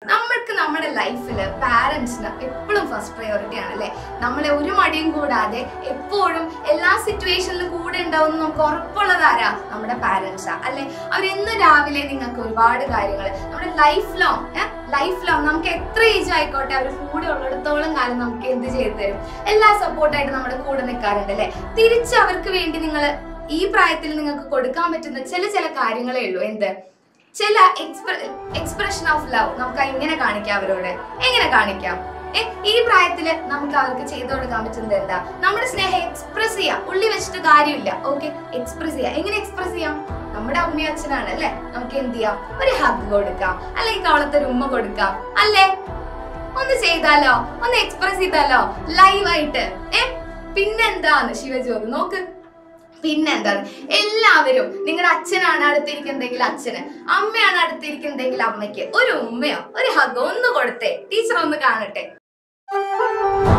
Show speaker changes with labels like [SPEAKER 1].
[SPEAKER 1] നമ്മൾക്ക് നമ്മുടെ ലൈഫിൽ പാരന്റ്സിന് എപ്പോഴും ഫസ്റ്റ് പ്രയോറിറ്റി ആണ് അല്ലേ നമ്മളെ ഒരു മടിയും കൂടാതെ എപ്പോഴും എല്ലാ സിറ്റുവേഷനിലും കൂടെ ഉണ്ടാവും നമുക്ക് ഉറപ്പുള്ളതാരാ നമ്മുടെ പാരന്റ്സാ അല്ലെ അവരെന്ന് രാവിലെ നിങ്ങൾക്ക് ഒരുപാട് കാര്യങ്ങൾ നമ്മുടെ ലൈഫ് ലോങ് ലൈഫ് ലോങ് നമുക്ക് എത്ര ഏജ് ആയിക്കോട്ടെ അവർ കൂടെ ഉള്ളിടത്തോളം കാലം നമുക്ക് എന്ത് ചെയ്തു തരും എല്ലാ സപ്പോർട്ടായിട്ട് നമ്മുടെ കൂടെ നിൽക്കാറുണ്ട് അല്ലെ തിരിച്ച് അവർക്ക് വേണ്ടി നിങ്ങൾ ഈ പ്രായത്തിൽ നിങ്ങൾക്ക് കൊടുക്കാൻ പറ്റുന്ന ചില ചില കാര്യങ്ങളേ ഉള്ളൂ എന്ത് ചില എക്സ്പ്രഷൻ ഓഫ് ലവ് നമുക്ക് എങ്ങനെ കാണിക്കാം അവരോട് എങ്ങനെ കാണിക്കാം ഏ, ഈ പ്രായത്തില് നമുക്ക് അവർക്ക് ചെയ്തു കൊടുക്കാൻ പറ്റുന്നത് എന്താ നമ്മുടെ സ്നേഹം എക്സ്പ്രസ് ചെയ്യാം ഉള്ളി വെച്ചിട്ട് കാര്യമില്ല ഓക്കെ എക്സ്പ്രസ് ചെയ്യാം എങ്ങനെ എക്സ്പ്രസ് ചെയ്യാം നമ്മുടെ അമ്മയും അച്ഛനാണ് അല്ലെ നമുക്ക് എന്ത് ചെയ്യാം ഒരു ഹഗ് കൊടുക്കാം അല്ലെങ്കിൽ കവളത്തൊരു ഉമ്മ കൊടുക്കാം അല്ലേ ഒന്ന് ചെയ്താലോ ഒന്ന് എക്സ്പ്രസ് ചെയ്താലോ ലൈവായിട്ട് ഏ പിന്നെന്താന്ന് ശിവജ്യോതി നോക്ക് പിന്നെന്താണ് എല്ലാവരും നിങ്ങളുടെ അച്ഛനാണ് അടുത്തിരിക്കുന്നതെങ്കിൽ അച്ഛന് അമ്മയാണ് അടുത്തിരിക്കുന്നതെങ്കിൽ അമ്മയ്ക്ക് ഒരു ഉമ്മയോ ഒരു ഹഗോ ഒന്ന് കൊടുത്തേ ടീച്ചർ ഒന്ന് കാണട്ടെ